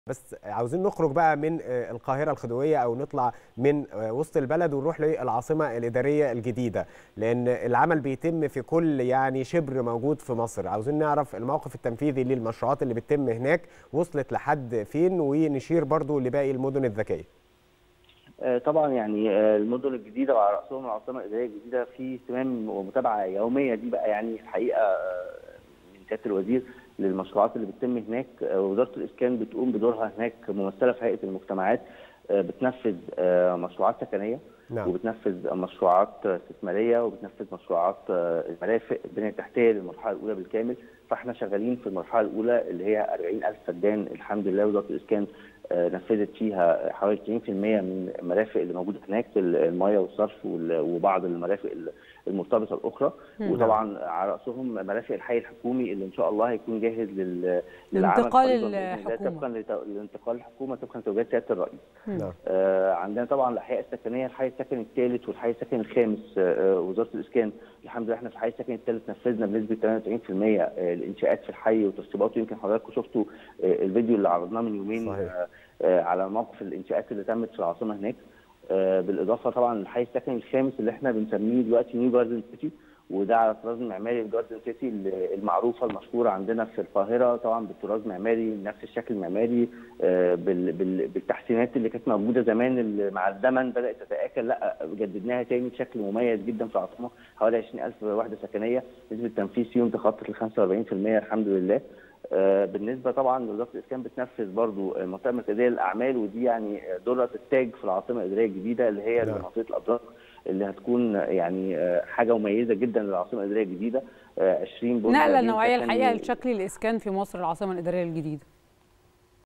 بس عاوزين نخرج بقى من القاهرة الخديوية أو نطلع من وسط البلد ونروح للعاصمة الإدارية الجديدة لأن العمل بيتم في كل يعني شبر موجود في مصر عاوزين نعرف الموقف التنفيذي للمشروعات اللي بتتم هناك وصلت لحد فين ونشير برضو لباقي المدن الذكية طبعا يعني المدن الجديده وعلى راسهم العاصمه الاداريه الجديده في اهتمام ومتابعه يوميه دي بقى يعني الحقيقه من سياده الوزير للمشروعات اللي بتتم هناك وزاره الاسكان بتقوم بدورها هناك ممثله في هيئه المجتمعات بتنفذ مشروعات سكنيه نعم. وبتنفذ مشروعات استثماريه وبتنفذ مشروعات المرافق البنيه التحتيه للمرحله الاولى بالكامل فاحنا شغالين في المرحله الاولى اللي هي 40000 فدان الحمد لله وزاره الاسكان نفذت فيها حوالي 90% من المرافق اللي موجوده هناك المياه والصرف وبعض المرافق المرتبطه الاخرى وطبعا على راسهم مرافق الحي الحكومي اللي ان شاء الله هيكون جاهز لل لانتقال الحكومه طبقا لانتقال الحكومه طبقا لتوجيهات سياده الرئيس. آه عندنا طبعا الاحياء السكنيه الحي السكني الثالث والحي السكني الخامس آه وزاره الاسكان الحمد لله احنا في الحي السكني الثالث نفذنا بنسبه 93% الانشاءات في الحي وتشطيباته يمكن حضراتكم شفتوا آه الفيديو اللي عرضناه من يومين صحيح. على موقف الانشاءات اللي تمت في العاصمه هناك بالاضافه طبعا للحي السكني الخامس اللي احنا بنسميه دلوقتي نيو جاردن سيتي وده على الطراز المعماري الجاردن سيتي المعروفه المشهوره عندنا في القاهره طبعا بالطراز معماري نفس الشكل المعماري بالتحسينات اللي كانت موجوده زمان اللي مع الزمن بدات تتاكل لا جددناها تاني بشكل مميز جدا في العاصمه حوالي 20000 وحده سكنيه نسبه التنفيذ فيهم تخطط ل 45% الحمد لله بالنسبه طبعا لوزاره الاسكان بتنفذ برضو المنطقه المركزيه للاعمال ودي يعني دره التاج في العاصمه الاداريه الجديده اللي هي منطقه الابراج اللي هتكون يعني حاجه مميزه جدا للعاصمه الاداريه الجديده 20 نقله نوعيه الحقيقه لشكل الاسكان في مصر العاصمه الاداريه الجديده